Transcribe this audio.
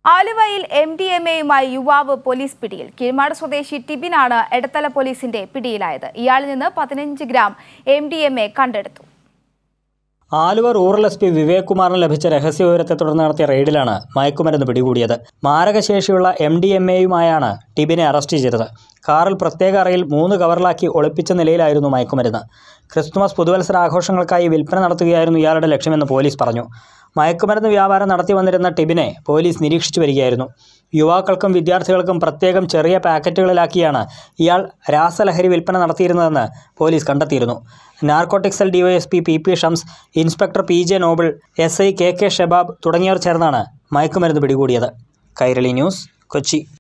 ആലുവയിൽ M D M എയുമായി യുവാവ് പോലീസ് പിടിയിൽ കീഴ്മാട് സ്വദേശി ടിബിനാണ് എടത്തല പോലീസിന്റെ പിടിയിലായത് ഇയാളിൽ നിന്ന് പതിനഞ്ച് gram M D M A കണ്ടെടുത്തു Aluva rural S P Vivek കുമാറിന് ലഭിച്ച രഹസ്യവിവരത്തെ തുടർന്ന് നടത്തിയ റെയ്ഡിലാണ് മയക്കുമരുന്ന് പിടികൂടിയത് മാരകശേഷിയുള്ള എം ഡി എം എയുമായാണ് ടിബിനെ അറസ്റ്റ് ചെയ്തത് കാറിൽ പ്രത്യേക അറയിൽ മൂന്ന് കവറിലാക്കി ഒളിപ്പിച്ച നിലയിലായിരുന്നു മയക്കുമരുന്ന് ക്രിസ്തുമസ് പുതുവത്സര ആഘോഷങ്ങൾക്കായി വിൽപ്പന നടത്തുകയായിരുന്നു ഇയാളുടെ ലക്ഷ്യമെന്ന് പോലീസ് പറഞ്ഞു മയക്കുമരുന്ന് വ്യാപാരം നടത്തി വന്നിരുന്ന ടിബിനെ പോലീസ് നിരീക്ഷിച്ചു വരികയായിരുന്നു യുവാക്കൾക്കും വിദ്യാർത്ഥികൾക്കും പ്രത്യേകം ചെറിയ പാക്കറ്റുകളിലാക്കിയാണ് ഇയാൾ രാസലഹരി വിൽപ്പന നടത്തിയിരുന്നതെന്ന് പോലീസ് കണ്ടെത്തിയിരുന്നു narcotic cell DYSP P P Shams inspector P J Noble S I K K Shebab തുടങ്ങിയവർ ചേർന്നാണ് മയക്കുമരുന്ന് പിടികൂടിയത് കൈരളി ന്യൂസ് കൊച്ചി